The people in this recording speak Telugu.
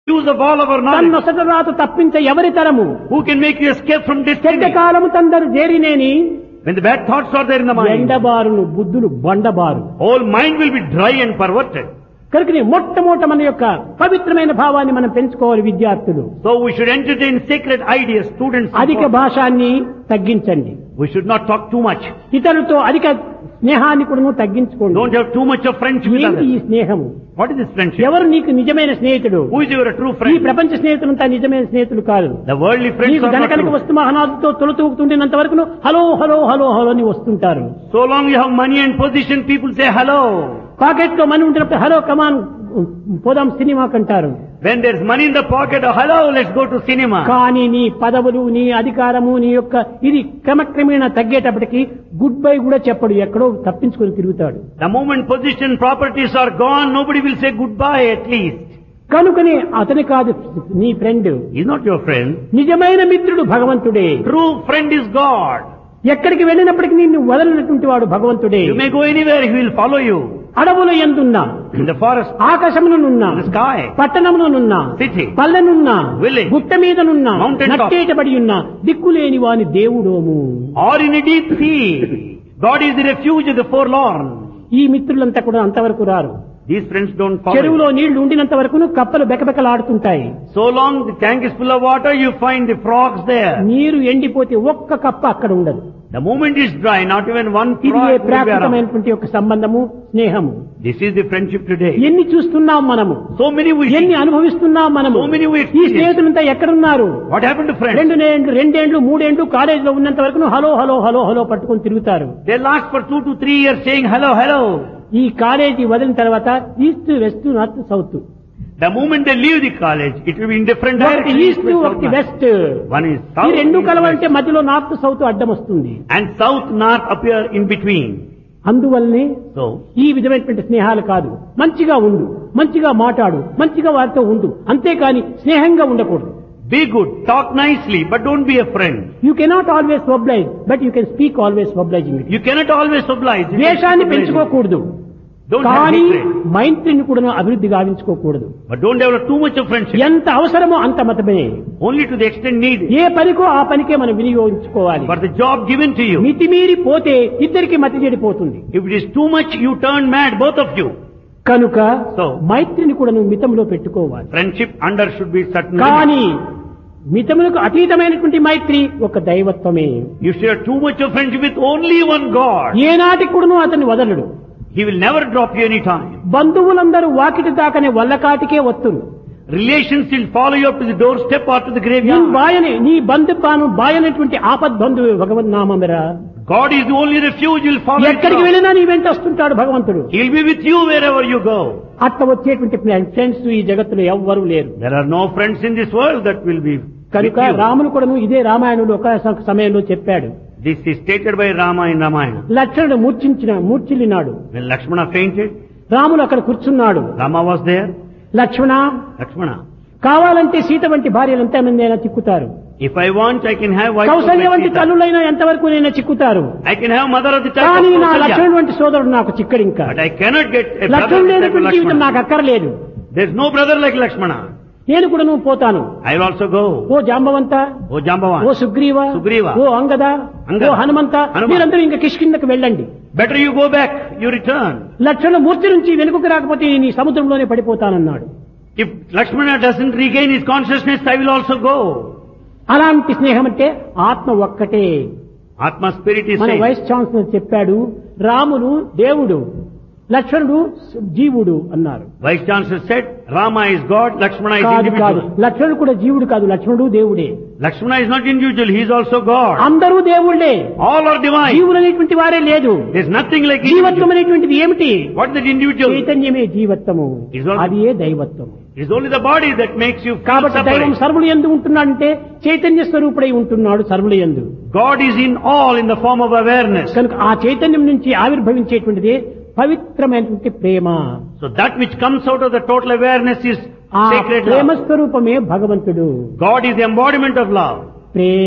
use of all our knowledge. తన్నొసట రాత తప్పించ ఎవరి తరము Who can make you escape from చెడ్డ destiny? కాలము తందరు చేరినేని When the bad thoughts are there in the mind, ఎండబారును బుద్ధులు బండబారు whole mind will be dry and perverted. కనుక మొట్టమొదట మన యొక్క పవిత్రమైన భావాన్ని మనం పెంచుకోవాలి విద్యార్థులు So we should entertain sacred ideas, students. and అధిక all. భాషాన్ని తగ్గించండి We should not talk too much. ఇతరులతో అధిక స్నేహాన్ని కూడా తగ్గించుకోండి Don't have too much of friendship with ఏమిటి ఈ others. స్నేహము What is this friendship? ఎవరు నీకు నిజమైన స్నేహితుడు Who is your true ఈ friend? ప్రపంచ స్నేహితులంతా నిజమైన స్నేహితులు కాదు The worldly friends నీకు are not ధనకనక true. వస్తు మహనాథుతో తొలతూగుతుండేంత వరకు హలో హలో హలో హలో అని వస్తుంటారు So long you have money and position, people say hello. Pocket లో మనీ ఉంటున్నప్పుడు హలో కమాన్ పోదాం సినిమాకి అంటారు When there's money in the pocket, oh, hello, let's go to cinema. కానీ నీ పదవులు నీ అధికారము నీ యొక్క ఇది క్రమక్రమేణా తగ్గేటప్పటికి గుడ్ బై కూడా చెప్పడు ఎక్కడో తప్పించుకొని తిరుగుతాడు The moment position, properties are gone, nobody will say goodbye at least. కనుకనే అతని కాదు నీ friend He's not your friend. నిజమైన మిత్రుడు భగవంతుడే True friend is God. ఎక్కడికి వెళ్ళినప్పటికీ నిన్ను వదలనటువంటి వాడు భగవంతుడే You may go anywhere, he will follow you. అడవుల ఎందున్నా In the forest, ఆకాశమునున్నా in the sky, పట్టణమునున్నా City. పల్లెనున్నా Village. గుట్ట మీదనున్నా Mountain top. నట్టేటబడి ఉన్నా దిక్కులేని వాని దేవుడోము or in a deep sea. God is the refuge of the forlorn. ఈ మిత్రులంతా కూడా అంతవరకు రారు These friends don't follow. చెరువులో you. నీళ్లు ఉండినంత వరకు కప్పలు బెకబెకలాడుతుంటాయి So long the tank is full of water, you find the frogs there. నీరు ఎండిపోతే ఒక్క కప్ప అక్కడ ఉండదు The moment is dry, not even one ఇది frog A will be around. ప్రాకృతమైనటువంటి ఒక సంబంధము స్నేహము This is the friendship today. ఎన్ని చూస్తున్నాం మనము So many we ఎన్ని see. అనుభవిస్తున్నాం మనము So many we ఈ experience. స్నేహితులంతా ఎక్కడున్నారు What happened to friends? రెండు నేండ్లు రెండేండ్లు మూడేండ్లు కాలేజీలో ఉన్నంత వరకు హలో హలో హలో హలో పట్టుకొని తిరుగుతారు They last for two to three years saying hello, hello. ఈ కాలేజీ వదిలిన తర్వాత east west north south The moment they leave the college, it will be in different ఒకటి directions. ఈస్ట్ east, west, ఒకటి south, north. West One is ఈ south, రెండు east, కలవాలంటే west. మధ్యలో నార్త్ సౌత్ అడ్డం వస్తుంది and south, north appear in between. అందువల్లనే So, ఈ విధమైనటువంటి స్నేహాలు కాదు మంచిగా ఉండు మంచిగా మాట్లాడు మంచిగా వారితో ఉండు అంతేకాని స్నేహంగా ఉండకూడదు be good, talk nicely, but don't be a friend. You cannot always oblige but you can speak always obliging You cannot always oblige. You can ద్వేషాన్ని oblige. పెంచుకోకూడదు Don't have కానీ hatred. మైత్రిని కూడా అభివృద్ధి గావించుకోకూడదు But don't develop too much of friendship. ఎంత అవసరమో అంత మతమే Only to the extent needed. ఏ పనికో ఆ పనికే మనం వినియోగించుకోవాలి For the job given to you. మితిమీరి పోతే ఇద్దరికి మతి చెడిపోతుంది If it is too much, you turn mad, both of you. కనుక So, మైత్రిని కూడా నువ్వు మితంలో పెట్టుకోవాలి friendship under should be certain limits. కానీ మితములకు అతీతమైనటువంటి మైత్రి ఒక దైవత్వమే You share too much of friendship with only one God. ఏనాటికి కూడాను అతన్ని వదలడు He will never drop you any time. బంధువులందరూ Vakiti దాకనే వల్లకాటికే వస్తురు Relations will follow you up to the doorstep or to the నీ graveyard. బాయని నీ బంధుత్వాను బాయనటువంటి ఆపద్బంధువు భగవన్ నామమిరా God is the only refuge will follow you. ఎక్కడికి వెళ్ళినా నీ వెంట వస్తుంటాడు భగవంతుడు He'll be with you wherever you go. అట్లా వచ్చేటువంటి ఫ్రెండ్స్ ఈ జగత్తులో ఎవ్వరూ లేరు There are no friends in this world that will be with కనుక you. రాములు కూడాను ఇదే రామాయణుడు ఒక స- సమయంలో చెప్పాడు This is stated by Rama in Ramayana. లక్ష్మణుడు మూర్ఛించిన మూర్ఛిల్లినాడు When Lakshmana fainted, రాములు అక్కడ కూర్చున్నాడు Rama was there. Lakshmana Lakshmana, కావాలంటే సీత వంటి భార్యలు ఎంతమంది అయినా చిక్కుతారు if I want, I can have wife of Kaushalya my వంటి Sita. తల్లులైనా ఎంతవరకు నైనా చిక్కుతారు I can have mother of the type కానీ of నా Kausalya. లక్ష్మణుడు వంటి సోదరుడు నాకు చిక్కడు ఇంకా But I cannot get a brother లక్ష్మణుడు of the type of లేనటువంటి జీవితం నాకు Lakshmana. అక్కర్లేదు There's no brother like Lakshmana. నేను కూడా నువ్వు పోతాను I will also go. Oh Jambavanta Oh Jambavan. ఓ సుగ్రీవ సుగ్రీవ. ఓ అంగద అంగద. ఓ హనుమంత హనుమ. మీరందరూ ఇంకా కిష్కిందకు వెళ్ళండి Better you go back, you return. లక్ష్మణ మూర్తి నుంచి వెనుకకు రాకపోతే నీ సముద్రంలోనే పడిపోతానన్నాడు If Lakshmana doesn't regain his consciousness, I will also go. అలాంటి స్నేహం అంటే ఆత్మ ఒక్కటే Atma spirit is మన same. వైస్ ఛాన్సలర్ చెప్పాడు రాముడు దేవుడు లక్ష్మణుడు జీవుడు అన్నారు Vice Chancellor said, Rama is God, Lakshmana is కాదు కాదు individual. లక్ష్మణుడు కూడా జీవుడు కాదు లక్ష్మణుడు దేవుడే Lakshmana is not individual, he is also God. అందరూ దేవుళ్ళే All are divine. జీవులు అనేటువంటి వారే లేదు There's nothing like జీవత్వం individual. అనేటువంటిది ఏమిటి What is that individual? చైతన్యమే జీవత్వము Is all- అది ఏ దైవత్వము It is only the body that makes you feel కాబట్టి దైవం separate. సర్వులు ఎందు ఉంటున్నాడంటే చైతన్య స్వరూపుడై ఉంటున్నాడు సర్వుల ఎందు God is in all in the form of awareness. కనుక ఆ చైతన్యం నుంచి ఆవిర్భవించేటువంటిది పవిత్రమైనటువంటి ప్రేమ So that which comes out of the total awareness is ఆ sacred ప్రేమ love. స్వరూపమే భగవంతుడు God is the embodiment of love. Prema